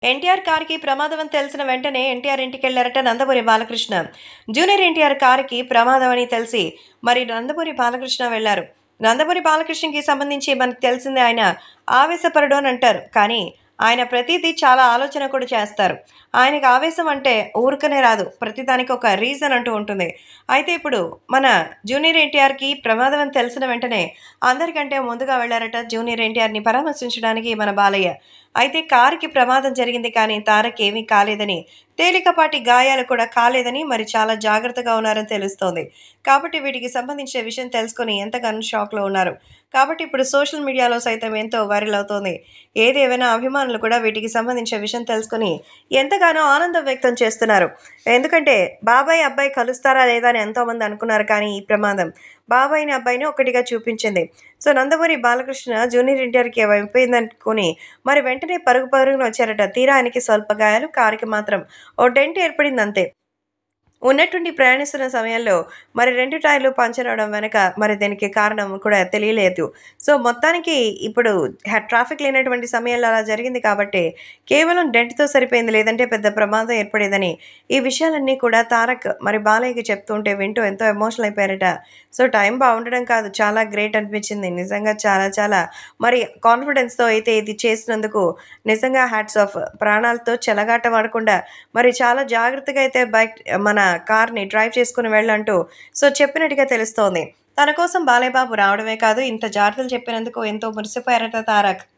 ఎన్టీఆర్ కార్కి ప్రమాదం అని తెలిసిన వెంటనే ఎన్టీఆర్ ఇంటికి వెళ్లారట నందమూరి బాలకృష్ణ జూనియర్ ఎన్టీఆర్ కారుకి ప్రమాదం అని తెలిసి మరి నందమూరి బాలకృష్ణ వెళ్లారు నందమూరి బాలకృష్ణకి సంబంధించి మనకు తెలిసిందే ఆయన ఆవేశపరుడు అని అంటారు కానీ ఆయన ప్రతిదీ చాలా ఆలోచన కూడా చేస్తారు ఆయనకి ఆవేశం అంటే ఊరికనే రాదు ప్రతిదానికి ఒక రీజన్ అంటూ ఉంటుంది అయితే ఇప్పుడు మన జూనియర్ ఎన్టీఆర్కి ప్రమాదం అని తెలిసిన వెంటనే అందరికంటే ముందుగా వెళ్ళారట జూనియర్ ఎన్టీఆర్ని పరామర్శించడానికి మన బాలయ్య అయితే కారుకి ప్రమాదం జరిగింది కానీ తారకి ఏమీ కాలేదని తేలికపాటి గాయాలు కూడా కాలేదని మరి చాలా జాగ్రత్తగా ఉన్నారని తెలుస్తోంది కాబట్టి వీటికి సంబంధించిన విషయం తెలుసుకొని ఎంతగానో షాక్లో ఉన్నారు కాబట్టి ఇప్పుడు సోషల్ మీడియాలో సైతం ఎంతో వైరల్ అవుతోంది ఏదేమైనా అభిమానులు కూడా వీటికి సంబంధించిన విషయం తెలుసుకొని ఎంతగానో ఆనందం వ్యక్తం చేస్తున్నారు ఎందుకంటే బాబాయ్ అబ్బాయి కలుస్తారా లేదా అని ఎంతోమంది అనుకున్నారు కానీ ఈ ప్రమాదం బాబాయిని అబ్బాయిని ఒకటిగా చూపించింది సో నందమూరి బాలకృష్ణ జూనియర్ ఎన్టీఆర్కి అయిపోయిందనుకుని మరి వెంటనే పరుగు పరుగున వచ్చారట తీరా ఆయనకి స్వల్ప గాయాలు కారుకి మాత్రం ఓ డెంట్ ఏర్పడింది అంతే ఉన్నట్టుండి ప్రయాణిస్తున్న సమయంలో మరి రెండు టైర్లు పంచర్ అవడం వెనక మరి దీనికి కారణం కూడా తెలియలేదు సో మొత్తానికి ఇప్పుడు హ- ట్రాఫిక్ లేనటువంటి సమయంలో అలా జరిగింది కాబట్టి కేవలం డెంట్తో సరిపోయింది లేదంటే పెద్ద ప్రమాదం ఏర్పడేదని ఈ విషయాలన్నీ కూడా తారక్ మరి బాలయ్యకి చెప్తుంటే వింటూ ఎంతో ఎమోషనల్ అయిపోయారట సో టైం బాగుండడం కాదు చాలా గ్రేట్ అనిపించింది నిజంగా చాలా చాలా మరి కాన్ఫిడెన్స్తో అయితే ఇది చేసినందుకు నిజంగా హ్యాట్స్ ఆఫ్ ప్రాణాలతో చెలగాట పడకుండా మరి చాలా జాగ్రత్తగా అయితే బైక్ మన కార్ని డ్రైవ్ చేసుకుని వెళ్ళంటూ సో చెప్పినట్టుగా తెలుస్తోంది తన కోసం బాలయ్యబాబు రావడమే కాదు ఇంత జాగ్రత్తలు చెప్పినందుకు ఎంతో మురిసిపోయారట తారక్